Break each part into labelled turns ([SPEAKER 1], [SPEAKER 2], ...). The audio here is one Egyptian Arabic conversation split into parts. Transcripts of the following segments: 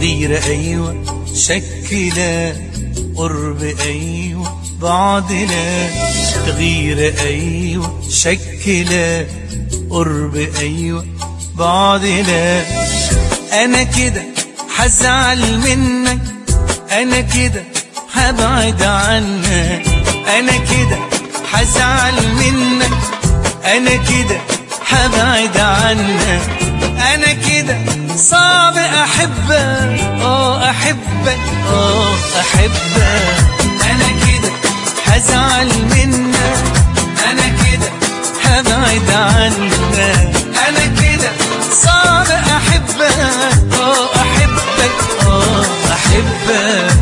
[SPEAKER 1] غيرة أيوة شك لا قرب أيوة بعد لا تغيير أيوة شك لا قرب أيوة بعد لا أنا كده حزعل منك أنا كده هبعد عنك أنا كده حزعل منك أنا كده هبعد عنك أنا كده صعب أحبك آه أحبك آه أحبك أنا كده هزعل منك أنا كده هبعد عنك أنا كده صعب أحبك آه أحبك آه أحبك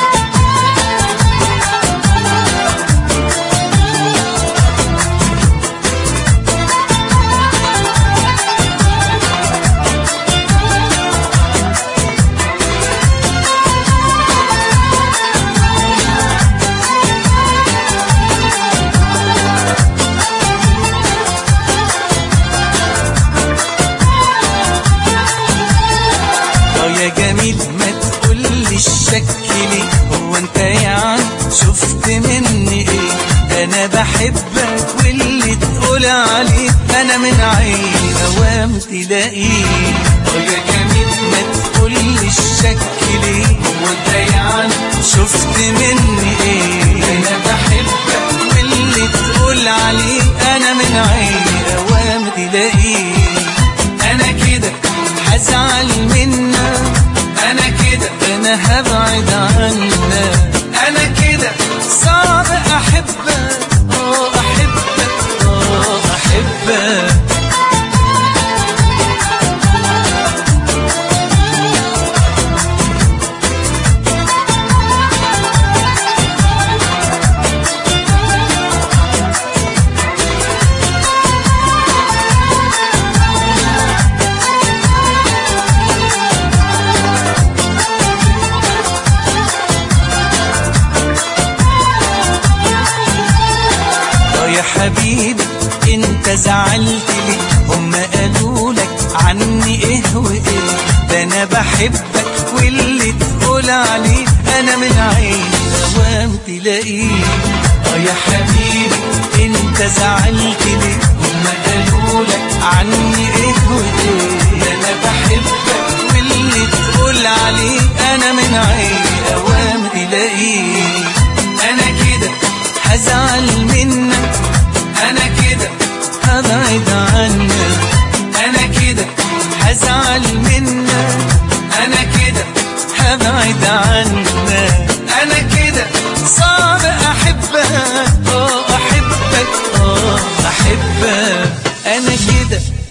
[SPEAKER 1] اه يا جميل ما تقولي الشك ليه هو انت يعني شفت مني ايه ده انا بحبك واللي تقول عليه انا من عيني اوام تلاقيه اه يا جميل ما تقولي الشك ليه هو انت يعني شفت مني ايه ده انا بحبك واللي تقول عليه انا من عيني اوام تلاقيه انا كده هزعل منك انا كده انا هبعد عنك انا كده صعب احبك اه احبك اه احبك اه يا حبيبي انت زعلت لي هم قالوا لك عني ايه وايه ده انا بحبك واللي تقول عليه انا من عيني اوام تلاقيه اه يا حبيبي انت زعلت لي هم قالوا لك عني ايه وايه ده انا بحبك واللي تقول عليه انا من عيني اوام تلاقيه انا كده هزعل منك انا كده هبعد عنك انا كده هزعل منك انا كده هبعد عنك انا كده صعب احبك اه احبك اه احبك انا كده